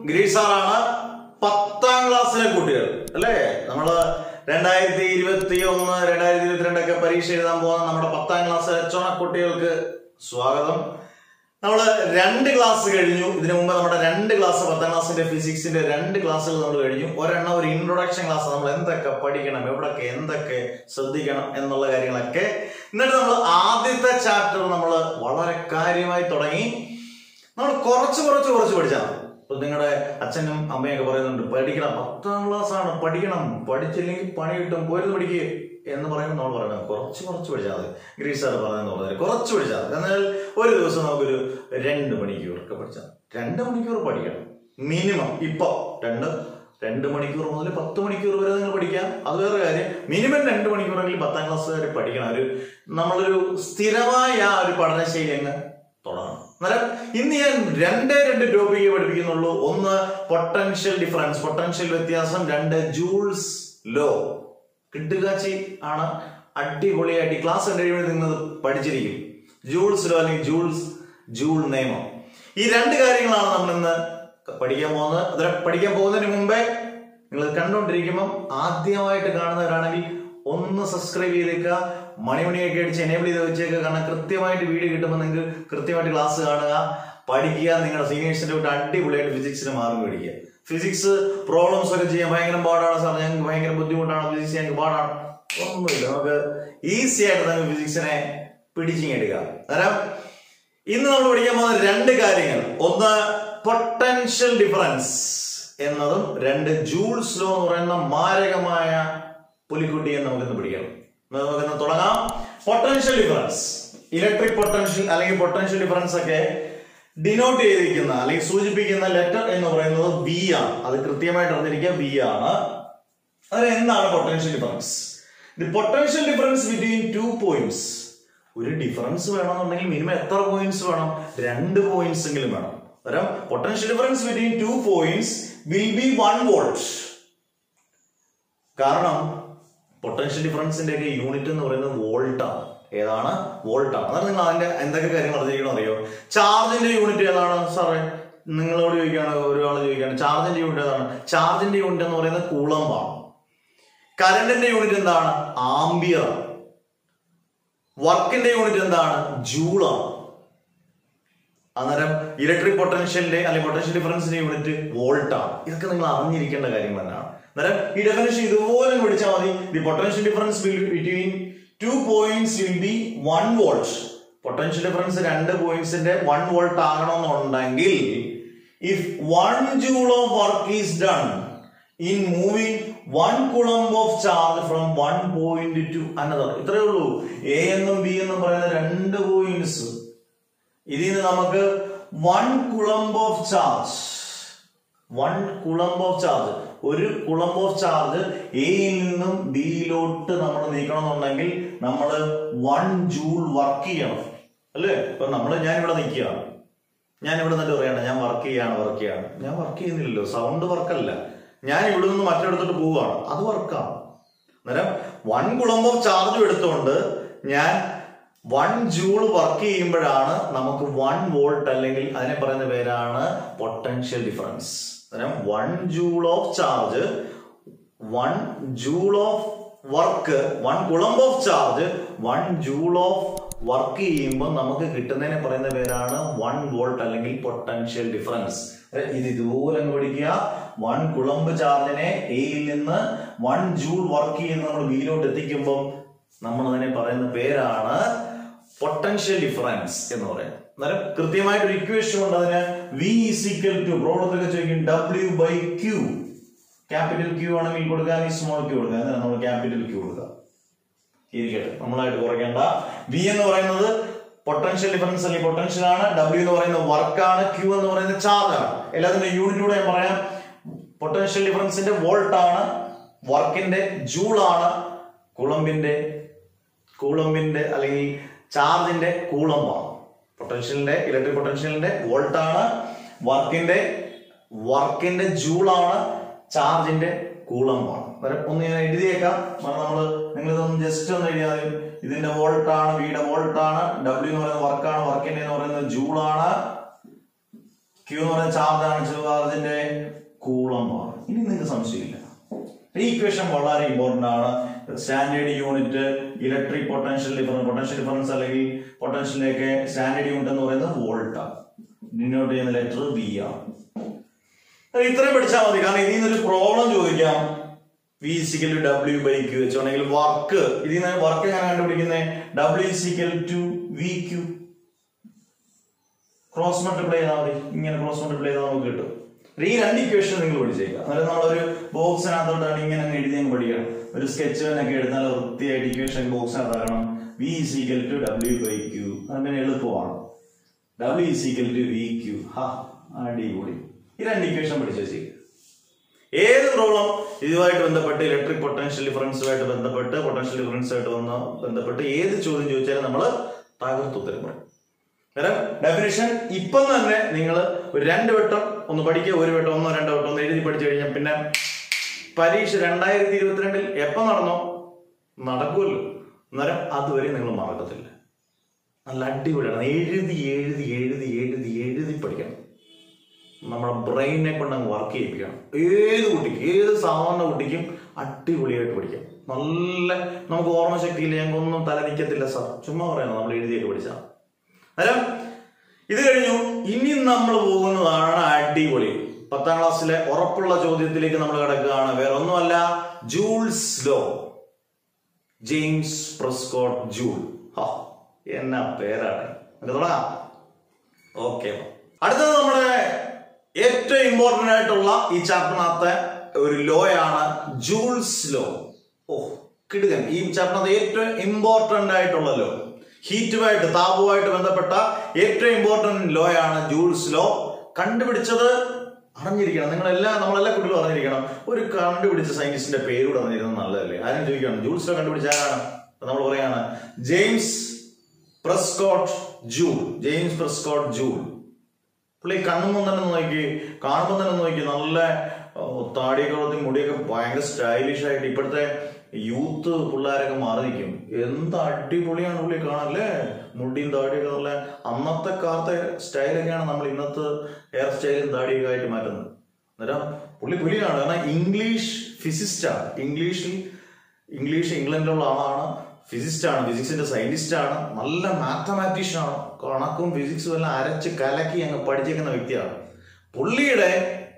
ഗ്രീസാറാണ് പത്താം ക്ലാസ്സിലെ കുട്ടികൾ അല്ലേ നമ്മള് രണ്ടായിരത്തി ഇരുപത്തി ഒന്ന് രണ്ടായിരത്തി ഇരുപത്തിരണ്ടൊക്കെ പരീക്ഷ എഴുതാൻ പോകുന്ന നമ്മുടെ പത്താം ക്ലാസ്സിലെ ചുണക്കുട്ടികൾക്ക് സ്വാഗതം നമ്മൾ രണ്ട് ക്ലാസ് കഴിഞ്ഞു ഇതിനു മുമ്പ് നമ്മുടെ രണ്ട് ക്ലാസ് പത്താം ക്ലാസ്സിന്റെ ഫിസിക്സിന്റെ രണ്ട് ക്ലാസ്സുകൾ നമ്മൾ കഴിഞ്ഞു ഒരെണ്ണം ഒരു ഇൻട്രൊഡക്ഷൻ ക്ലാസ് നമ്മൾ എന്തൊക്കെ പഠിക്കണം എവിടൊക്കെ എന്തൊക്കെ ശ്രദ്ധിക്കണം എന്നുള്ള കാര്യങ്ങളൊക്കെ എന്നിട്ട് നമ്മൾ ആദ്യത്തെ ചാപ്റ്റർ നമ്മൾ വളരെ കാര്യമായി തുടങ്ങി നമ്മൾ കുറച്ച് കുറച്ച് കുറച്ച് പഠിച്ചാൽ മതി. ഇപ്പൊ നിങ്ങളുടെ അച്ഛനും അമ്മയൊക്കെ പറയുന്നുണ്ട് പഠിക്കണം പത്താം ക്ലാസ് ആണ് പഠിക്കണം പഠിച്ചില്ലെങ്കിൽ പണി കിട്ടും പോരുന്ന് പഠിക്കുക എന്ന് പറയുമ്പോൾ നമ്മൾ പറയണം കുറച്ച് കുറച്ച് പഠിച്ചാൽ മതി ഗ്രീസ് സാർ പറയുന്ന പോലെ കുറച്ച് പഠിച്ചാൽ മതി എന്നാൽ ഒരു ദിവസം നമുക്കൊരു രണ്ട് മണിക്കൂറൊക്കെ പഠിച്ചാൽ മതി. രണ്ട് മണിക്കൂർ പഠിക്കണം മിനിമം ഇപ്പൊ രണ്ട് രണ്ട് മണിക്കൂർ മുതൽ പത്ത് മണിക്കൂർ വരെ നിങ്ങൾ പഠിക്കാം അത് വേറെ കാര്യം മിനിമം രണ്ട് മണിക്കൂറെങ്കിലും പത്താം ക്ലാസ് വരെ പഠിക്കണം ഒരു നമ്മളൊരു സ്ഥിരമായ ആ ഒരു പഠനശൈലി അങ്ങ് തുടങ്ങണം അന്നേരം ഇന്ന് ഞാൻ രണ്ടേ രണ്ട് ടോപ്പിക്ക് പഠിപ്പിക്കുന്നുള്ളൂ ഒന്ന് പൊട്ടൻഷ്യൽ ഡിഫറൻസ് പൊട്ടൻഷ്യൽ വ്യത്യാസം രണ്ട് ജൂൾസ് ലോ കിട്ടുകാച്ചി ആണ് അടിപൊളിയായിട്ട് ഈ ക്ലാസ് കണ്ടു കഴിയുമ്പോൾ നിങ്ങൾ പഠിച്ചിരിക്കും ജൂൾസ് ലോ അല്ലെങ്കിൽ ജൂൾസ് ജൂൾ നിയമം ഈ രണ്ട് കാര്യങ്ങളാണ് നമ്മൾ ഇന്ന് പഠിക്കാൻ പോകുന്നത് അതിനെ പഠിക്കാൻ പോകുന്നതിന് മുമ്പേ നിങ്ങൾ കണ്ടുകൊണ്ടിരിക്കുമ്പം ആദ്യമായിട്ട് കാണുന്നവരാണെങ്കിൽ ഒന്ന് സബ്സ്ക്രൈബ് ചെയ്തേക്കുക മണിമണിയൊക്കെ അടിച്ച് എനേബിൾ ചെയ്ത് വെച്ചേക്കുക കാരണം കൃത്യമായിട്ട് വീഡിയോ കിട്ടുമ്പോൾ നിങ്ങൾക്ക് കൃത്യമായിട്ട് ക്ലാസ് കാണുക പഠിക്കുക നിങ്ങളുടെ സീനിയേഴ്സിന്റെ കൂട്ട് അടിപൊളിയായിട്ട് ഫിസിക്സിന് മാർക്ക് മേടിക്കുക ഫിസിക്സ് പ്രോബ്ലംസ് ഒക്കെ ചെയ്യാൻ ഭയങ്കര പാടാണ് സാർ ഞങ്ങൾക്ക് ഭയങ്കര ബുദ്ധിമുട്ടാണ് ഫിസിക്സ് ഞങ്ങൾക്ക് പാടാണ് ഒന്നുമില്ല നമുക്ക് ഈസി ആയിട്ട് നമുക്ക് ഫിസിക്സിനെ പിടിച്ചിങ്ങെടുക്കാം അന്നേരം ഇന്ന് നമ്മൾ പഠിക്കാൻ പോകുന്ന രണ്ട് കാര്യങ്ങൾ ഒന്ന് പൊട്ടൻഷ്യൽ ഡിഫറൻസ് എന്നതും രണ്ട് ജൂൾസ് ലോ എന്ന് പറയുന്ന മാരകമായ പുലിക്കുട്ടിയെ നമുക്കിന്ന് പിടിക്കണം എന്നാ നമുക്കിന്ന് തുടങ്ങാം പൊട്ടൻഷ്യൽ ഡിഫറൻസ് ഇലക്ട്രിക് പൊട്ടൻഷ്യൽ അല്ലെങ്കിൽ പൊട്ടൻഷ്യൽ ഡിഫറൻസ് ഒക്കെ ഡിനോട്ട് ചെയ്തിരിക്കുന്ന അല്ലെങ്കിൽ സൂചിപ്പിക്കുന്ന ലെറ്റർ എന്ന് പറയുന്നത് വി ആണ് അത് കൃത്യമായിട്ട് അറിഞ്ഞിരിക്കുക വി ആണ് അതിന് എന്താണ് potential difference the potential difference between two points ഒരു ഡിഫറൻസ് വേണമെന്നുണ്ടെങ്കിൽ മിനിമം എത്ര പോയിന്റ്സ് വേണം രണ്ട് പോയിന്റ്സ് എങ്കിലും വേണം അന്നേരം potential difference between two points will be one volt കാരണം പൊട്ടൻഷ്യൽ ഡിഫറൻസിന്റെ ഒക്കെ യൂണിറ്റ് എന്ന് പറയുന്നത് വോൾട്ട് ആണ് ഏതാണ് വോൾട്ട് ആണ് അതാണ് നിങ്ങൾ അതിന്റെ എന്തൊക്കെ കാര്യങ്ങൾ അറിഞ്ഞിരിക്കണം അറിയോ ചാർജിന്റെ യൂണിറ്റ് ഏതാണ് സാറേ നിങ്ങളോട് ചോദിക്കുകയാണ് ഒരാൾ ചോദിക്കുകയാണ് ചാർജിന്റെ യൂണിറ്റ് ഏതാണ് ചാർജിന്റെ യൂണിറ്റ് എന്ന് പറയുന്നത് കൂളമ്പാണ് കറണ്ടിന്റെ യൂണിറ്റ് എന്താണ് ആംബിയർ ആണ് വർക്കിന്റെ യൂണിറ്റ് എന്താണ് ജൂളാണ് അന്നേരം ഇലക്ട്രിക് പൊട്ടൻഷ്യലിന്റെ അല്ലെങ്കിൽ പൊട്ടൻഷ്യൽ ഡിഫറൻസിന്റെ യൂണിറ്റ് വോൾട്ട് ആണ് ഇതൊക്കെ നിങ്ങൾ അറിഞ്ഞിരിക്കേണ്ട കാര്യം തന്നെയാണ് അന്നേരം ഈ ഡെഫിനേഷൻ ഇതുപോലെ പിടിച്ചാൽ മതി the potential difference between two points will be one volt potential difference രണ്ട് പോയിന്റ്സിന്റെ വൺ വോൾട്ട് ആകണമെന്നുണ്ടെങ്കിൽ if one joule of work is done in moving one coulomb of charge from one point to another ഇത്രയേ ഉള്ളൂ A എന്നും B എന്നും പറയുന്ന രണ്ട് points ഇതിൽ നിന്ന് നമുക്ക് one coulomb of charge one coulomb of charge ഒരു കുളംബ് ഓഫ് ചാർജ് എയിൽ നിന്നും ബിയിലോട്ട് നമ്മൾ നീക്കണമെന്നുണ്ടെങ്കിൽ നമ്മൾ വൺ ജൂൾ വർക്ക് ചെയ്യണം അല്ലേ ഇപ്പൊ നമ്മൾ ഞാൻ ഇവിടെ നിൽക്കുകയാണ് ഞാൻ ഇവിടെ നിന്നിട്ട് പറയണം ഞാൻ വർക്ക് ചെയ്യാണ് വർക്ക് ചെയ്യാണ് ഞാൻ വർക്ക് ചെയ്യുന്നില്ലല്ലോ സൗണ്ട് വർക്കല്ല ഞാൻ ഇവിടെ നിന്ന് മറ്റൊരിടത്തോട്ട് പോവുകയാണ് അത് വർക്കാണ് അന്നേരം വൺ കുളമ്പ് ഓഫ് ചാർജും എടുത്തുകൊണ്ട് ഞാൻ വൺ ജൂൾ വർക്ക് ചെയ്യുമ്പോഴാണ് നമുക്ക് വൺ വോൾട്ട് അല്ലെങ്കിൽ അതിനെ പറയുന്ന പേരാണ് പൊട്ടൻഷ്യൽ ഡിഫറൻസ് അന്നേരം one joule of charge one joule of work one coulomb of charge one joule of work ചെയ്യുമ്പോൾ നമുക്ക് കിട്ടുന്നതിനെ പറയുന്ന പേരാണ് വൺ വോൾട്ട് അല്ലെങ്കിൽ പൊട്ടൻഷ്യൽ ഡിഫറൻസ് ഇത് ഇതുപോലെ അങ്ങ് പഠിക്കുക വൺ കുളമ്പ് ചാർജിനെ എയിൽ നിന്ന് വൺ ജൂൾ വർക്ക് ചെയ്യുന്ന നമ്മൾ ബിയിലോട്ട് എത്തിക്കുമ്പോൾ നമ്മൾ അതിനെ പറയുന്ന പേരാണ് പൊട്ടൻഷ്യൽ ഡിഫറൻസ് എന്ന് പറയുന്നത് അന്നേരം കൃത്യമായിട്ട് ഒരു ഇക്വേഷൻ ഉണ്ട് അതിന് വി ഈസിക്കൽ ടു പ്രോബ്ലത്തിലൊക്കെ ചോദിക്കും W by Q capital Q ആണെങ്കിൽ കൊടുക്കാൻ ഈ സ്മോൾ ക്യൂ കൊടുക്കുക എന്നാൽ നമ്മൾ ക്യാപിറ്റൽ ക്യൂ കൊടുക്കുക ഇരിക്കട്ടെ നമ്മളായിട്ട് കുറയ്ക്കേണ്ട വി എന്ന് പറയുന്നത് പൊട്ടൻഷ്യൽ ഡിഫറൻസ് അല്ലെങ്കിൽ പൊട്ടൻഷ്യൽ ആണ് ഡബ്ല്യു എന്ന് പറയുന്നത് വർക്കാണ് ക്യൂ എന്ന് പറയുന്നത് ചാർജ് ആണ് എല്ലാത്തിന്റെ യൂണിറ്റ് കൂടെ ഞാൻ പറയാം പൊട്ടൻഷ്യൽ ഡിഫറൻസിന്റെ വോൾട്ട് ആണ് വർക്കിന്റെ ജൂൾ ആണ് കുളമ്പിന്റെ കൂളമ്പിന്റെ അല്ലെങ്കിൽ ചാർജിന്റെ കൂളമ്പാണ് പൊട്ടൻഷ്യലിന്റെ ഇലക്ട്രിക് പൊട്ടൻഷ്യലിന്റെ വോൾട്ട് ആണ് വർക്കിന്റെ വർക്കിന്റെ ജൂളാണ് ചാർജിന്റെ കൂളമ്പാണ് അന്നേരം ഒന്ന് ഞാൻ എഴുതിയേക്കാം നമ്മൾ നിങ്ങൾ ഇതൊന്ന് ജസ്റ്റ് ഒന്ന് എഴുതിയാൽ മതി. ഇതിന്റെ വോൾട്ട് ആണ് വിയുടെ വോൾട്ട് ആണ് ഡബ്ല്യു എന്ന് പറയുന്നത് വർക്കാണ് വർക്കിന്റെ എന്ന് പറയുന്നത് ജൂളാണ് ക്യൂ എന്ന് പറയുന്ന ചാർജ് ആണ് ചാർജിന്റെ കൂളം ഇനി നിങ്ങൾക്ക് സംശയമില്ല ഈ ഇക്വേഷൻ വളരെ ഇമ്പോർട്ടന്റ് ആണ് standard unit electric potential difference potential difference അല്ലെങ്കിൽ പൊട്ടൻഷ്യലിലേക്ക് സ്റ്റാൻഡേർഡ് യൂണിറ്റ് എന്ന് പറയുന്നത് വോൾട്ട് ആണ് ഡിനോട്ട് ചെയ്യുന്ന ലെറ്റർ വി ആണ് അത് ഇത്രയും പഠിച്ചാൽ മതി കാരണം ഇതിൽ നിന്നൊരു പ്രോബ്ലം ചോദിക്കാം V is equal to W by Q വെച്ചാണെങ്കിൽ വർക്ക് ഇതിൽ നിന്ന് വർക്ക് ഞാൻ കണ്ടുപിടിക്കുന്നത് W is equal to V Q cross multiply ചെയ്താൽ മതി ഇങ്ങനെ ക്രോസ് മൾട്ടിപ്ലൈ ചെയ്താൽ നമുക്ക് കിട്ടും ഈ രണ്ട് ഇക്വേഷൻ നിങ്ങൾ പഠിച്ചേക്കാം അന്നേരം നമ്മളൊരു ബോക്സിനകത്തോട്ടാണ് ഇങ്ങനെ അങ്ങ് എഴുതി അങ്ങ് പഠിക്കണം ഒരു സ്കെച്ച് പെന്നൊക്കെ എടുത്താൽ വൃത്തിയായിട്ട് ഇക്വേഷൻ ബോക്സിനകത്താക്കണം V equal to W by Q അങ്ങനെ എളുപ്പമാണ് W equal to V Q ഹാ അടിപൊളി ഈ രണ്ട് ഇക്വേഷൻ പഠിച്ചു വെച്ചേക്കുക ഏത് പ്രോബ്ലം ഇതുമായിട്ട് ബന്ധപ്പെട്ട് ഇലക്ട്രിക് പൊട്ടൻഷ്യൽ ഡിഫറൻസുമായിട്ട് ബന്ധപ്പെട്ട് പൊട്ടൻഷ്യൽ ഡിഫറൻസുമായിട്ട് വന്ന് ബന്ധപ്പെട്ട് ഏത് ചോദ്യം ചോദിച്ചാലും നമ്മൾ തകർത്ത് ഉത്തരം പറയും കാരണം ഡെഫിനിഷൻ ഇപ്പം തന്നെ നിങ്ങൾ ഒരു രണ്ട് വട്ടം ഒന്ന് പഠിക്കുക ഒരു വട്ടം ഒന്നോ രണ്ടോ വട്ടം ഒന്ന് എഴുതി പഠിച്ചു കഴിഞ്ഞാൽ പിന്നെ പരീക്ഷ രണ്ടായിരത്തി ഇരുപത്തിരണ്ടിൽ എപ്പോൾ നടന്നോ നടക്കുമല്ലോ അന്നേരം അതുവരെ നിങ്ങൾ മറക്കത്തില്ല നല്ല അടിപൊളിയാണ് എഴുതി എഴുതി എഴുതി എഴുതി എഴുതി പഠിക്കണം നമ്മുടെ ബ്രെയിനെ കൊണ്ട് അങ്ങ് വർക്ക് ചെയ്യിപ്പിക്കണം ഏത് കുട്ടിക്കും ഏത് സാധാരണ കുട്ടിക്കും അടിപൊളിയായിട്ട് പഠിക്കാം നല്ല നമുക്ക് ഓർമ്മശക്തിയില്ല ഞങ്ങൾക്കൊന്നും തല നിൽക്കത്തില്ല സാർ ചുമ്മാ പറയണം നമ്മൾ എഴുതിയൊക്കെ പഠിച്ചാൽ അന്നേരം ഇത് കഴിഞ്ഞു ഇനി നമ്മൾ പോകുന്നതാണ് അടിപൊളി പത്താം ക്ലാസ്സിലെ ഉറപ്പുള്ള ചോദ്യത്തിലേക്ക് നമ്മൾ കിടക്കുകയാണ് വേറെ ഒന്നുമല്ല Joule's law James Prescott Joule ഹാ, എന്നാ പേരാണ് നമുക്ക് തുടങ്ങാം ഓക്കെ അടുത്തത് നമ്മുടെ ഏറ്റവും ഇമ്പോർട്ടന്റ് ആയിട്ടുള്ള ഈ ചാപ്റ്ററിനകത്തെ ഒരു ലോ ആണ് ജൂൾസ് ലോ ഓ കിടുകൻ ഈ ചാപ്റ്ററിനകത്ത് ഏറ്റവും ഇമ്പോർട്ടന്റ് ആയിട്ടുള്ള ലോ ഹീറ്റുമായിട്ട് താപവുമായിട്ട് ബന്ധപ്പെട്ട ഏറ്റവും ഇമ്പോർട്ടന്റ് ലോ ആണ് ജൂൾസ് ലോ കണ്ടുപിടിച്ചത് അറിഞ്ഞിരിക്കണം നിങ്ങളെല്ലാം നമ്മളെല്ലാ കുട്ടികളും അറിഞ്ഞിരിക്കണം ഒരു കണ്ടുപിടിച്ച സയന്റിസ്റ്റിന്റെ പേരൂടെ അറിഞ്ഞിരുന്നത് നല്ലതല്ലേ ആരും ചോദിക്കണം ജൂൾസ് ലോ കണ്ടുപിടിച്ച ആരാണ് നമ്മൾ പറയാണ് James Prescott Joule James Prescott Joule പുള്ളി കണ്ണുമ്പോൾ തന്നെ നോക്കി കാണുമ്പോൾ തന്നെ നോക്കി നല്ല ഓ, താടിയൊക്കെ വളർത്തി മുടിയൊക്കെ ഭയങ്കര സ്റ്റൈലിഷ് ആയിട്ട് ഇപ്പോഴത്തെ യൂത്ത് പിള്ളേരൊക്കെ മാറി നിൽക്കും എന്ത് അടിപൊളിയാണ് പുള്ളി കാണാല്ലേ മുടിയും താടിയൊക്കെ നല്ല അന്നത്തെ കാലത്തെ സ്റ്റൈലൊക്കെയാണ് നമ്മൾ ഇന്നത്തെ ഹെയർ സ്റ്റൈലും താടിയൊക്കെ ആയിട്ട് മാറ്റുന്നത് അന്നേരം പുള്ളി പുലിയാണ് കാരണം ഇംഗ്ലീഷ് ഫിസിസ്റ്റാണ് ഇംഗ്ലീഷിൽ ഇംഗ്ലീഷ് ഇംഗ്ലണ്ടിലുള്ള ആളാണ് ഫിസിസ്റ്റ് ആണ് ഫിസിക്സിന്റെ സയന്റിസ്റ്റ് ആണ് നല്ല മാത്തമാറ്റീഷ്യൻ ആണ് കണക്കും ഫിസിക്സും എല്ലാം അരച്ച് കലക്കി അങ്ങ് പഠിച്ചേക്കുന്ന വ്യക്തിയാണ് പുള്ളിയുടെ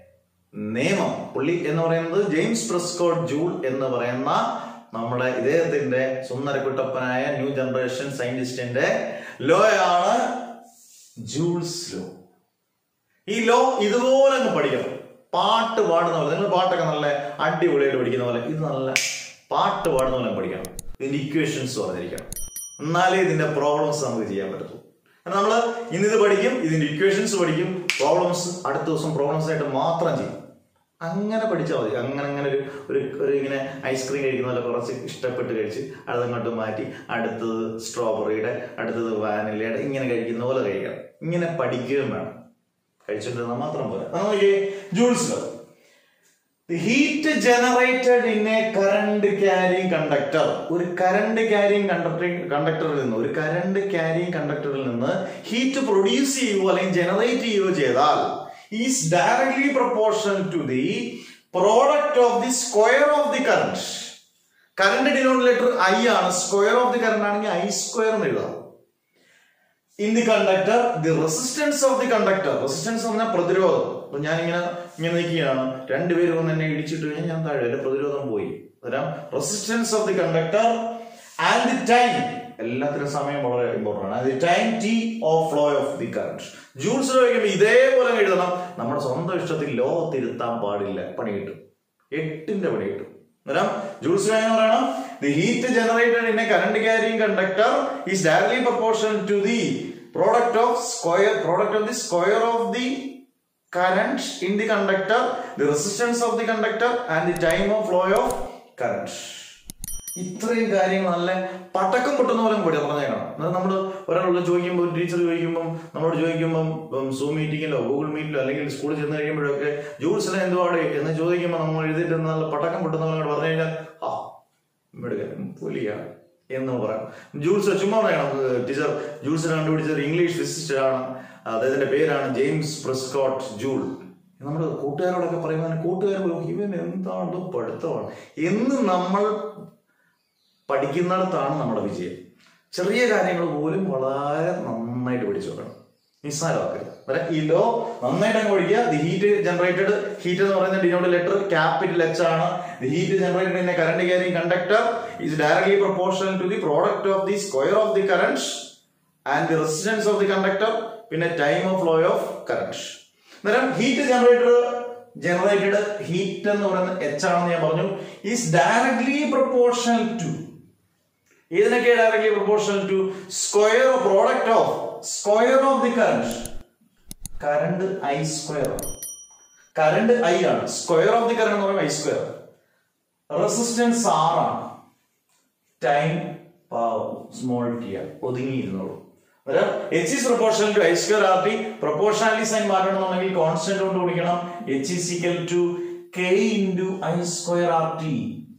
നിയമം പുള്ളി എന്ന് പറയുന്നത് ജെയിംസ് പ്രസ്കോട്ട് ജൂൾ എന്ന് പറയുന്ന നമ്മുടെ ഇദ്ദേഹത്തിന്റെ സുന്ദരക്കുട്ടപ്പനായ ന്യൂ ജനറേഷൻ സയന്റിസ്റ്റിന്റെ ലോ ആണ് ജൂൾസ് ലോ ഈ ലോ ഇതുപോലെ അങ്ങ് പഠിക്കണം പാട്ട് പാടുന്ന പോലെ നിങ്ങൾ പാട്ടൊക്കെ നല്ല അടിപൊളിയായിട്ട് പഠിക്കുന്ന പോലെ ഇത് നല്ല പാട്ട് പാടുന്ന പോലെ പഠിക്കണം ഇതിന്റെ ഇക്വേഷൻസ് പറഞ്ഞിരിക്കണം എന്നാലേ ഇതിന്റെ പ്രോബ്ലംസ് നമുക്ക് ചെയ്യാൻ പറ്റത്തുള്ളൂ നമ്മൾ ഇന്ന് ഇത് പഠിക്കും ഇതിന്റെ ഇക്വേഷൻസ് പഠിക്കും പ്രോബ്ലംസ് അടുത്ത ദിവസം പ്രോബ്ലംസ് ആയിട്ട് മാത്രം ചെയ്യും അങ്ങനെ പഠിച്ചാൽ മതി അങ്ങനെ അങ്ങനെ ഒരു ഒരു ഒരു ഇങ്ങനെ ഐസ്ക്രീം കഴിക്കുന്ന പോലെ കുറച്ച് ഇഷ്ടപ്പെട്ട് കഴിച്ച് അതങ്ങോട്ട് മാറ്റി അടുത്തത് സ്ട്രോബെറിയുടെ അടുത്തത് വാനിലയുടെ ഇങ്ങനെ കഴിക്കുന്ന പോലെ കഴിക്കണം ഇങ്ങനെ പഠിക്കുകയും വേണം കഴിച്ചിട്ടുണ്ടെന്നാൽ മാത്രം പോരാ നോക്കിയേ Joule's law The heat generated in a current carrying conductor ഒരു കറണ്ട് ക്യാരിങ് കണ്ടക്ടറിംഗ് കണ്ടക്ടറിൽ നിന്ന് ഒരു കറണ്ട് ക്യാരിങ് കണ്ടക്ടറിൽ നിന്ന് ഹീറ്റ് പ്രൊഡ്യൂസ് ചെയ്യുകയോ അല്ലെങ്കിൽ ജനറേറ്റ് ചെയ്യുകയോ ചെയ്താൽ is directly proportional to the product of the square of the current current denominator I ആണ് സ്ക്വയർ ഓഫ് ദി കറണ്ട് ആണെങ്കിൽ ഐ സ്ക്വയർ എന്ന് എഴുതാം in the conductor the resistance of the conductor resistance എന്ന് പറഞ്ഞാൽ പ്രതിരോധം അപ്പൊ ഞാൻ ഇങ്ങനെ ഇങ്ങനെ നിൽക്കുകയാണ് രണ്ടുപേരും വന്ന് എന്നെ ഇടിച്ചിട്ട് കഴിഞ്ഞാൽ ഞാൻ താഴെ എന്റെ പ്രതിരോധം പോയി അന്നേരം resistance of the conductor and the time എല്ലാത്തിനും സമയം വളരെ ഇമ്പോർട്ടൻ്റ് ആണ് the time T of flow of the current Joule's ചോദിക്കുമ്പോൾ ഇതേപോലെ എഴുതണം നമ്മുടെ സ്വന്തം ഇഷ്ടത്തിൽ ലോ തിരുത്താൻ പാടില്ല പണി കിട്ടും എട്ടിന്റെ പണി കിട്ടും അന്നേരം ജൂൾസ് എന്ന് പറയണം the heat generated in a current carrying conductor is directly proportional to the product of square product of the square of the current in the conductor, the resistance of the conductor, and the time of flow of current. ഇത്രയും കാര്യങ്ങൾ നല്ല പടക്കം പൊട്ടുന്ന പോലെ പഠിക്കാം പറഞ്ഞേക്കണം അതായത് നമ്മൾ ഒരാളോട് ചോദിക്കുമ്പോൾ ടീച്ചർ ചോദിക്കുമ്പോൾ നമ്മളോട് ചോദിക്കുമ്പോൾ സൂം മീറ്റിങ്ങിലോ ഗൂഗിൾ മീറ്റിലോ അല്ലെങ്കിൽ സ്കൂളിൽ ചെന്ന് കഴിയുമ്പോഴൊക്കെ ജൂൾസിനെ എന്തുവാടെ എന്ന് ചോദിക്കുമ്പോൾ നമ്മൾ എഴുതിയിട്ട് നല്ല പടക്കം പൊട്ടുന്ന പോലെ അങ്ങോട്ട് പറഞ്ഞു കഴിഞ്ഞാൽ ആ മെടുക്കൻ പുലിയാണ് എന്ന് പറയാം ജൂൾസ് ചുമ്മാ പറയണം ടീച്ചർ ജൂൾസിനെ കണ്ടുപിടിച്ചത് ഇംഗ്ലീഷ് ഫിസിസ്റ്റ് ആണ് അദ്ദേഹത്തിന്റെ പേരാണ് ജെയിംസ് പ്രിസ്കോട്ട് ജൂൾ നമ്മുടെ കൂട്ടുകാരോടൊക്കെ പറയുമ്പോൾ കൂട്ടുകാർ പറയും, ഇവൻ എന്താണ് പഠിത്തമാണ് എന്ന് നമ്മൾ പഠിക്കുന്നിടത്താണ് നമ്മുടെ വിജയം ചെറിയ കാര്യങ്ങൾ പോലും വളരെ നന്നായിട്ട് പഠിച്ചു വെക്കണം നിസ്സാരമാക്കരുത് അന്നേരം ഈ ലോ നന്നായിട്ട് അങ്ങ് പഠിക്കുക ദി ഹീറ്റ് ജനറേറ്റഡ് ഹീറ്റ് എന്ന് പറയുന്ന ഡിനോട്ട് ലെറ്റർ ക്യാപിറ്റൽ എച്ച് ആണ് the heat generated in a current carrying conductor is directly proportional to the product of the square of the current and the resistance of the conductor പിന്നെ time of flow of current അന്നേരം heat generator generated heat എന്ന് പറയുന്ന H ആണെന്ന് ഞാൻ പറഞ്ഞു is directly proportional to ഇതിനൊക്കെ directly proportional to square product of square of the current current I square current I ആണ് square of the current എന്ന് പറയുമ്പോൾ ഐ സ്ക്വയർ റെസിസ്റ്റൻസ് ആർ ആണ് ടൈം സ്മോൾ ടി ആണ് ഒതുങ്ങിയിരുന്നുള്ളൂ H is proportional to I square R T proportionality sign മാറ്റണമെന്നുണ്ടെങ്കിൽ constant കൊണ്ട് വിളിക്കണം H is equal to K into I square R T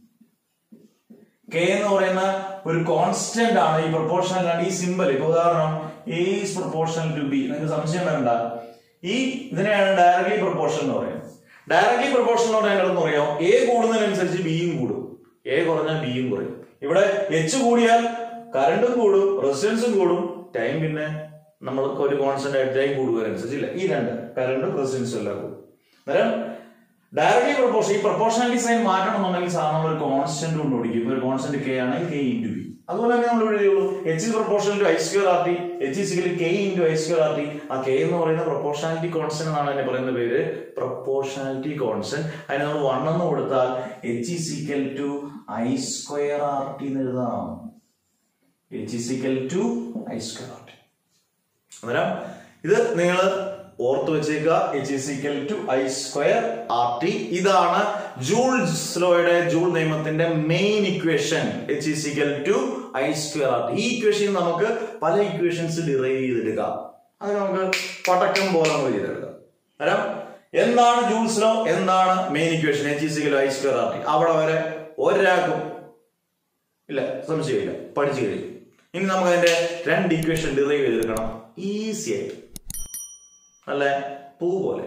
K എന്ന് പറയുന്ന ഒരു കോൺസ്റ്റന്റ് ആണ് ഈ പ്രൊപ്പോർഷണൽ ആണ് ഈ സിമ്പൽ ഇപ്പൊ ഉദാഹരണം A is proportional to B നിങ്ങൾക്ക് സംശയം വേണ്ട ഈ ഇതിനെയാണ് ഡയറക്ട്ലി പ്രൊപ്പോർഷൻ എന്ന് പറയുന്നത് ഡയറക്ട്ലി പ്രൊപ്പോർഷൻ എന്ന് പറയാൻ കിടന്ന് പറയാം എ കൂടുന്നതിനനുസരിച്ച് ബിയും കൂടും എ കുറഞ്ഞാൽ ബിയും കുറയും ഇവിടെ എച്ച് കൂടിയാൽ കറണ്ടും കൂടും റെസിസ്റ്റൻസും കൂടും ടൈം പിന്നെ നമ്മൾക്ക് ഒരു കോൺസ്റ്റന്റ് ആയിട്ട് ടൈം കൂടുന്നതിനനുസരിച്ചില്ല ഈ രണ്ട് കറണ്ടും റെസിസ്റ്റൻസും എല്ലാം കൂടും അന്നേരം ഡയറക്ട്ലി പ്രൊപ്പോർഷൻ ഈ പ്രൊപ്പോർഷണാലിറ്റി സൈൻ മാറ്റണമെന്നുണ്ടെങ്കിൽ സാധാരണ ഒരു കോൺസ്റ്റന്റ് കൊണ്ട് ഓടിക്കും ഒരു കോൺസ്റ്റന്റ് കെ ആണെങ്കിൽ കെ ഇൻറ്റു ബി അതുപോലെ തന്നെ നമ്മൾ ഇവിടെ എഴുതിയുള്ളൂ H is proportional to I square R T H is equal K into I square R T ആ കെ എന്ന് പറയുന്ന പ്രൊപ്പോർഷണാലിറ്റി കോൺസ്റ്റന്റ് എന്നാണ് അതിനെ പറയുന്ന പേര് പ്രൊപ്പോർഷണാലിറ്റി കോൺസ്റ്റന്റ് അതിന് നമ്മൾ വൺ എന്ന് കൊടുത്താൽ H is equal to I square R T എന്ന് എഴുതാം H is equal to I square R T അന്നേരം ഇത് നിങ്ങൾ ഓർത്ത് വെച്ചേക്കുക H is equal to I square R T ഇതാണ് ജൂൾസ് ലോയുടെ ജൂൾ നിയമത്തിന്റെ main equation H is equal to I square R T ഈ ഇക്വേഷൻ നമുക്ക് പല ഇക്വേഷൻസ് ഡിറൈവ് ചെയ്തെടുക്കാം അത് നമുക്ക് പടക്കം പോലെ നമുക്ക് ചെയ്തെടുക്കാം അന്നേരം എന്താണ് ജൂൾസ് ലോ എന്താണ് main equation H is equal I square R T അവിടെ വരെ ഒരാൾക്കും ഇല്ല സംശയമില്ല പഠിച്ചു കഴിഞ്ഞു ഇനി നമുക്ക് അതിന്റെ രണ്ട് ഇക്വേഷൻ ഡിറൈവ് ചെയ്തെടുക്കണം ഈസി ആയിട്ട് നല്ല പൂ പോലെ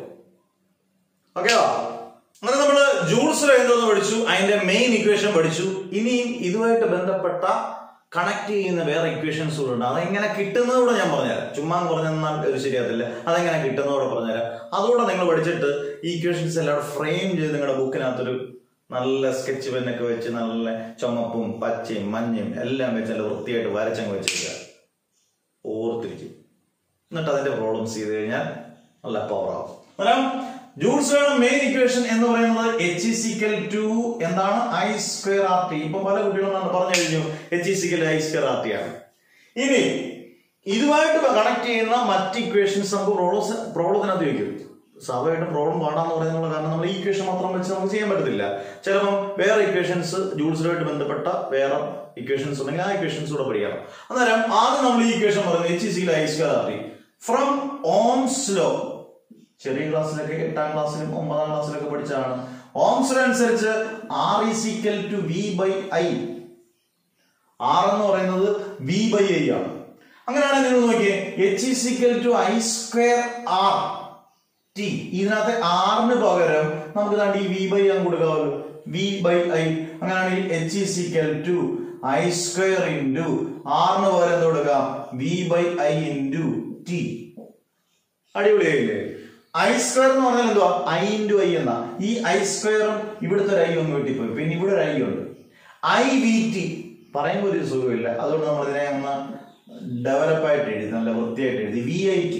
ഓക്കേവാ അങ്ങനെ നമ്മൾ ജൂൾസ് എന്തോന്ന് പഠിച്ചു അതിന്റെ മെയിൻ ഇക്വേഷൻ പഠിച്ചു ഇനിയും ഇതുമായിട്ട് ബന്ധപ്പെട്ട കണക്ട് ചെയ്യുന്ന വേറെ ഇക്വേഷൻസ് കൂടെ ഉണ്ട് അതെങ്ങനെ കിട്ടുന്നതൂടെ ഞാൻ പറഞ്ഞുതരാം ചുമ്മാ പറഞ്ഞാൽ ഒരു ശരിയാകത്തില്ല അതെങ്ങനെ കിട്ടുന്നതോടെ പറഞ്ഞുതരാം അതുകൂടെ നിങ്ങൾ പഠിച്ചിട്ട് ഈ ഇക്വേഷൻസ് എല്ലാം ഫ്രെയിം ചെയ്ത് നിങ്ങളുടെ ബുക്കിനകത്തൊരു നല്ല സ്കെച്ച് പെന്നൊക്കെ വെച്ച് നല്ല ചുമപ്പും പച്ചയും മഞ്ഞയും എല്ലാം വെച്ച് നല്ല വൃത്തിയായിട്ട് വരച്ചങ്ങ് വെച്ചിരിക്കുക ഓർത്തിരിക്കും എന്നിട്ട് അതിന്റെ പ്രോബ്ലംസ് ചെയ്ത് കഴിഞ്ഞാൽ നല്ല പവർ ആവും അന്നേരം ജൂൾസുകളുടെ മെയിൻ ഇക്വേഷൻ എന്ന് പറയുന്നത് എച്ച് ഇസിക്കൽ ടു എന്താണ് ഐ സ്ക്വയർ ആർ ടി ഇപ്പൊ പല കുട്ടികളും പറഞ്ഞു കഴിഞ്ഞു H is equal I square R T ആണ് ഇനി ഇതുമായിട്ട് കണക്ട് ചെയ്യുന്ന മറ്റ് ഇക്വേഷൻസ് നമുക്ക് പ്രോബ്ലംസ് പ്രോബ്ലത്തിനകത്ത് വയ്ക്കും സ്വാഭാവികമായിട്ട് പ്രോബ്ലം പാടാന്ന് പറയുന്നത് കാരണം നമ്മൾ ഈ ഇക്വേഷൻ മാത്രം വെച്ച് നമുക്ക് ചെയ്യാൻ പറ്റത്തില്ല ചിലപ്പം വേറെ ഇക്വേഷൻസ് ജൂൾസുമായിട്ട് ബന്ധപ്പെട്ട വേറെ ഇക്വേഷൻസ് ഉണ്ടെങ്കിൽ ആ ഇക്വേഷൻസ് കൂടെ പഠിക്കണം അന്നേരം ആദ്യം നമ്മൾ ഈ ഇക്വേഷൻ പറയുന്നത് H is equal I square R T from Ohm's law ചെറിയ ക്ലാസ്സിലൊക്കെ എട്ടാം ക്ലാസ്സിലും ഒമ്പതാം ക്ലാസ്സിലൊക്കെ പഠിച്ചാണ് ഓംസ് ലോ അനുസരിച്ച് R is equal to V by I R എന്ന് പറയുന്നത് വി ബൈ ഐ ആണ് അങ്ങനെയാണെങ്കിൽ നിങ്ങൾ നോക്കിയേ H is equal to I square R T ഇതിനകത്ത് ആറിന് പകരം നമുക്ക് ദാണ്ട് ഈ വി ബൈ അങ്ങ് കൊടുക്കാമല്ലോ വി ബൈ ഐ അങ്ങനെയാണെങ്കിൽ H is equal to I square into ആറിന് പകരം എന്ത് കൊടുക്കാം V by I into T അടിപൊളിയായില്ലേ ഐ സ്ക്വയർ എന്ന് പറഞ്ഞാൽ എന്തുവാ ഐ ഇൻറ്റു ഐ എന്നാ ഈ ഐ സ്ക്വയറും ഇവിടുത്തെ ഒരു ഐ ഒന്ന് വെട്ടിപ്പോയി പിന്നെ ഇവിടെ ഒരു ഐ ഉണ്ട് ഐ വി ടി പറയുമ്പോൾ ഒരു സുഖമില്ല അതുകൊണ്ട് നമ്മൾ ഇതിനെ ഒന്ന് ഡെവലപ്പായിട്ട് എഴുതി നല്ല വൃത്തിയായിട്ട് എഴുതി വി ഐ ടി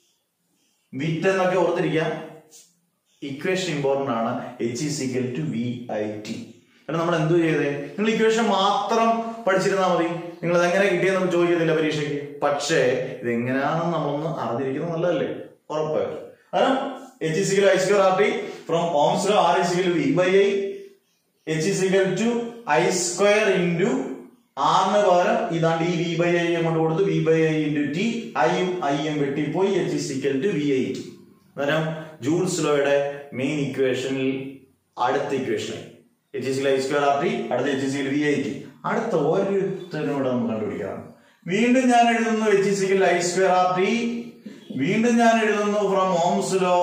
വിറ്റ് എന്നൊക്കെ ഓർത്തിരിക്കാം ഇക്വേഷൻ ഇമ്പോർട്ടന്റ് ആണ് H is equal to V I T കാരണം നമ്മൾ എന്തു ചെയ്തേ നിങ്ങൾ ഇക്വേഷൻ മാത്രം പഠിച്ചിരുന്നാൽ മതി നിങ്ങൾ ഇത് എങ്ങനെ കിട്ടിയെന്ന് ചോദിക്കുന്നില്ല പരീക്ഷയ്ക്ക് പക്ഷേ ഇത് എങ്ങനെയാണെന്ന് നമ്മളൊന്ന് അറിഞ്ഞിരിക്കുന്നത് നല്ലതല്ലേ ഉറപ്പായിട്ടും കാരണം H is equal I square R T from Ohm's R is equal V by I H is equal to I square into ആറിന് പകരം ഇതാണ്ട് ഈ വി ബൈ ഐ കൊണ്ട് കൊടുത്ത് V by I into T ഐയും ഐയും വെട്ടിപ്പോയി H is equal to V I T അന്നേരം ജൂൾസ് ലോയുടെ മെയിൻ ഇക്വേഷനിൽ അടുത്ത equation H is equal I square R T അടുത്ത H is equal V I T അടുത്ത ഒരുത്തനോട് നമുക്ക് കണ്ടുപിടിക്കണം വീണ്ടും ഞാൻ എഴുതുന്നു H is equal I square R T വീണ്ടും ഞാൻ എഴുതുന്നു from Ohm's law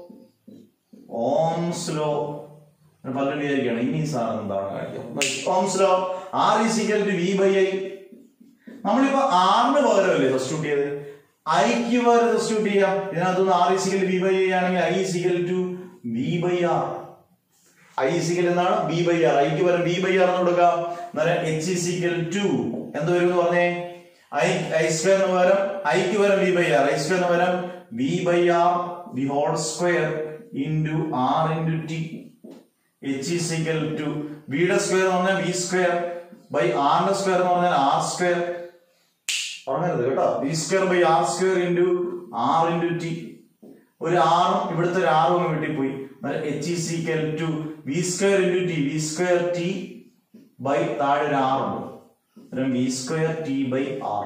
Ohm's law പലരും വിചാരിക്കുകയാണ് ഇനി സാധനം എന്താണ് കാണിക്കുക Ohm's law R is equal to V by I നമ്മളിപ്പോ ആറിന് പകരമല്ലേ സബ്സ്റ്റിറ്റ്യൂട്ട് ചെയ്ത് ഐക്ക് പകരം സബ്സ്റ്റിറ്റ്യൂട്ട് ചെയ്യാം ഇതിനകത്തുനിന്ന് R is equal V by I ആണെങ്കിൽ I is equal to V by R I is equal എന്നാണ് ബി ബൈ ആർ ഐക്ക് പകരം ബി ബൈ ആർ എന്ന് കൊടുക്കാം അന്നേരം എച്ച് ഈസിക്കൽ ടു എന്ത് വരും എന്ന് പറഞ്ഞേ ഐ ഐ സ്ക്വയറിന് പകരം ഐക്ക് പകരം ബി ബൈ ആർ ഐ സ്ക്വയറിന് പകരം B by R the whole square into R into T H is equal to ബിയുടെ സ്ക്വയർ എന്ന് പറഞ്ഞാൽ ബി സ്ക്വയർ ബൈ ആറിന്റെ സ്ക്വയർ എന്ന് പറഞ്ഞാൽ ആർ സ്ക്വയർ പറഞ്ഞത് കേട്ടോ B square by R square into R into T ഒരു ആറും ഇവിടുത്തെ ഒരു ആറും അങ്ങ് വെട്ടിപ്പോയി H is equal to V square into T V square T by താഴെ ഒരു ആറുണ്ട് അന്നേരം V square T by R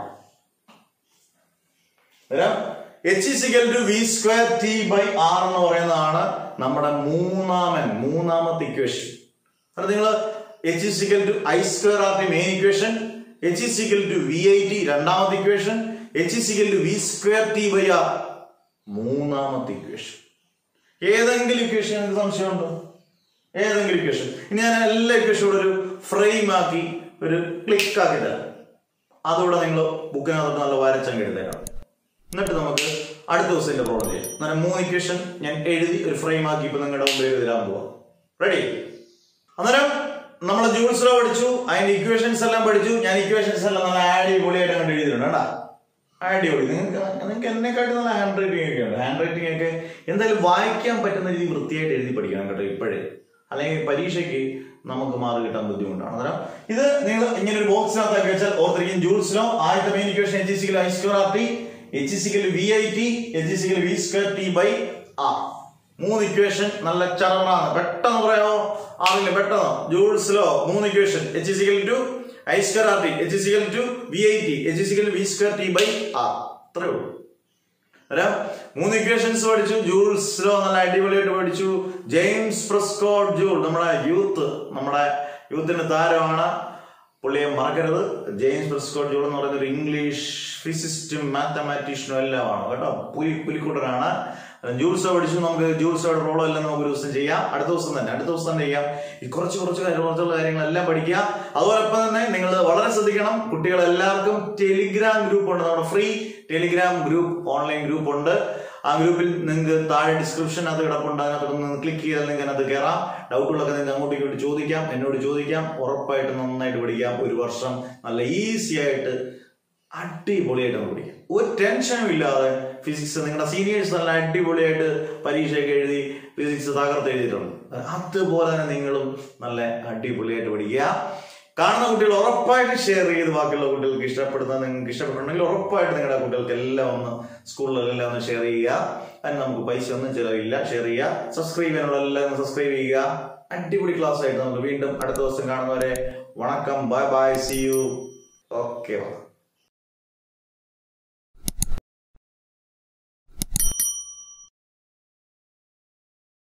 H is equal to V square T by R എന്ന് പറയുന്നതാണ് നമ്മുടെ മൂന്നാമൻ മൂന്നാമത്തെ ഇക്വേഷൻ അത് നിങ്ങൾ H is equal to I square R T main equation H is equal to V I T രണ്ടാമത്തെ equation H is equal to V square T by R മൂന്നാമത്തെ equation ഏതെങ്കിലും ഇക്വേഷൻ നിങ്ങൾക്ക് സംശയമുണ്ടോ ഏതെങ്കിലും ഇക്വേഷൻ ഇനി ഞാൻ എല്ലാ ഇക്വേഷനും ഒരു ഫ്രെയിം ആക്കി ഒരു ക്ലിക്ക് ആക്കി തരാം അതുകൂടെ നിങ്ങൾ ബുക്കിനകത്തോട്ട് നല്ല വരച്ചങ്ങ് എഴുതേക്കണം എന്നിട്ട് നമുക്ക് അടുത്ത ദിവസം ഇതിന്റെ പ്രോബ്ലം ചെയ്യാം അങ്ങനെ മൂന്ന് ഇക്വേഷൻ ഞാൻ എഴുതി ഒരു ഫ്രെയിം ആക്കി ഇപ്പൊ നിങ്ങളുടെ മുമ്പിൽ എഴുതി തരാൻ പോവാം റെഡി അന്നേരം നമ്മൾ ജൂൾസ് ലോ പഠിച്ചു അതിന്റെ ഇക്വേഷൻസ് എല്ലാം പഠിച്ചു ഞാൻ ഇക്വേഷൻസ് എല്ലാം നല്ല അടിപൊളിയായിട്ട് കണ്ട് എഴുതിയിട്ടുണ്ട് കേട്ടാ അടിപൊളി നിങ്ങൾക്ക് നിങ്ങൾക്ക് എന്നെക്കാട്ടി നല്ല ഹാൻഡ് റൈറ്റിംഗ് ഒക്കെ ഉണ്ട് ഹാൻഡ് റൈറ്റിംഗ് ഒക്കെ എന്തായാലും വായിക്കാൻ പറ്റുന്ന രീതി വൃത്തിയായിട്ട് എഴുതി പഠിക്കണം കേട്ടോ ഇപ്പോഴേ അല്ലെങ്കിൽ പരീക്ഷയ്ക്ക് നമുക്ക് മാർക്ക് കിട്ടാൻ ബുദ്ധിമുട്ടാണ് അന്നേരം ഇത് നിങ്ങൾ ഇങ്ങനെ ഒരു ബോക്സിനകത്താക്കി വെച്ചാൽ ഓർത്തിരിക്കും ജൂൾസ് ലോ ആദ്യത്തെ main equation H is equal I square R T H is equal V I T H is equal V square T by R മൂന്ന് ഇക്വേഷൻ നല്ല ചറവറാണ് പെട്ടെന്ന് പറയാമോ ആറില്ല പെട്ടെന്ന് ജൂൾസ് ലോ മൂന്ന് equation H is equal to I square R T H is equal to V I T H is equal V square T by R അത്രേ ഉള്ളൂ അന്നേരം മൂന്ന് ഇക്വേഷൻസ് പഠിച്ചു ജൂൾസ് ലോ നല്ല അടിപൊളിയായിട്ട് പഠിച്ചു ജെയിംസ് ഫ്രസ്കോട്ട് ജൂൾ നമ്മുടെ യൂത്ത് നമ്മുടെ യൂത്തിന്റെ താരമാണ് പുള്ളിയെ മറക്കരുത് ജെയിംസ് ഫ്രസ്കോട്ട് ജൂൾ എന്ന് പറയുന്ന ഒരു ഇംഗ്ലീഷ് ഫിസിസ്റ്റും മാത്തമാറ്റീഷ്യനും എല്ലാമാണ് കേട്ടോ പുലി പുലിക്കൂട്ടനാണ് ജൂൾസോ പഠിച്ചു നമുക്ക് ജൂൾസോയുടെ റോളോ എല്ലാം നമുക്ക് ഒരു ദിവസം ചെയ്യാം അടുത്ത ദിവസം തന്നെ അടുത്ത ദിവസം തന്നെ ചെയ്യാം ഈ കുറച്ച് കുറച്ച് കാര്യം കുറച്ചുള്ള കാര്യങ്ങളെല്ലാം പഠിക്കുക അതോടൊപ്പം തന്നെ നിങ്ങൾ വളരെ ശ്രദ്ധിക്കണം കുട്ടികൾ എല്ലാവർക്കും ടെലിഗ്രാം ഗ്രൂപ്പ് ഉണ്ട് നമ്മുടെ free Telegram group online group ഉണ്ട് ആ ഗ്രൂപ്പിൽ നിങ്ങൾക്ക് താഴെ ഡിസ്ക്രിപ്ഷൻ അത് കിടപ്പുണ്ട് അതിനകത്ത് നിന്ന് ക്ലിക്ക് ചെയ്താൽ നിങ്ങൾക്ക് അതിനകത്ത് കയറാം ഡൗട്ടുകളൊക്കെ നിങ്ങൾക്ക് അങ്ങോട്ടും ഇങ്ങോട്ട് ചോദിക്കാം എന്നോട് ചോദിക്കാം ഉറപ്പായിട്ടും നന്നായിട്ട് പഠിക്കാം ഒരു വർഷം നല്ല ഈസി ആയിട്ട് അടിപൊളിയായിട്ട് നമുക്ക് പഠിക്കാം ഒരു ടെൻഷനും ഇല്ലാതെ ഫിസിക്സ് നിങ്ങളുടെ സീനിയേഴ്സ് നല്ല അടിപൊളിയായിട്ട് പരീക്ഷയൊക്കെ എഴുതി ഫിസിക്സ് തകർത്ത് എഴുതിയിട്ടുണ്ട് അതുപോലെ തന്നെ നിങ്ങളും നല്ല അടിപൊളിയായിട്ട് പഠിക്കുക കാണുന്ന കുട്ടികൾ ഉറപ്പായിട്ട് ഷെയർ ചെയ്ത് ബാക്കിയുള്ള കുട്ടികൾക്ക് ഇഷ്ടപ്പെടുന്ന നിങ്ങൾക്ക് ഇഷ്ടപ്പെട്ടുണ്ടെങ്കിൽ ഉറപ്പായിട്ട് നിങ്ങളുടെ കുട്ടികൾക്ക് എല്ലാം ഒന്ന് സ്കൂളിലെല്ലാം ഒന്ന് ഷെയർ ചെയ്യുക അതിന് നമുക്ക് പൈസ ഒന്നും ചിലവില്ല ഷെയർ ചെയ്യുക സബ്സ്ക്രൈബ് ചെയ്യാനുള്ള എല്ലാം സബ്സ്ക്രൈബ് ചെയ്യുക അടിപൊളി ക്ലാസ് ആയിട്ട് നമുക്ക് വീണ്ടും അടുത്ത ദിവസം കാണുന്നവരെ വണക്കം bye bye see you okay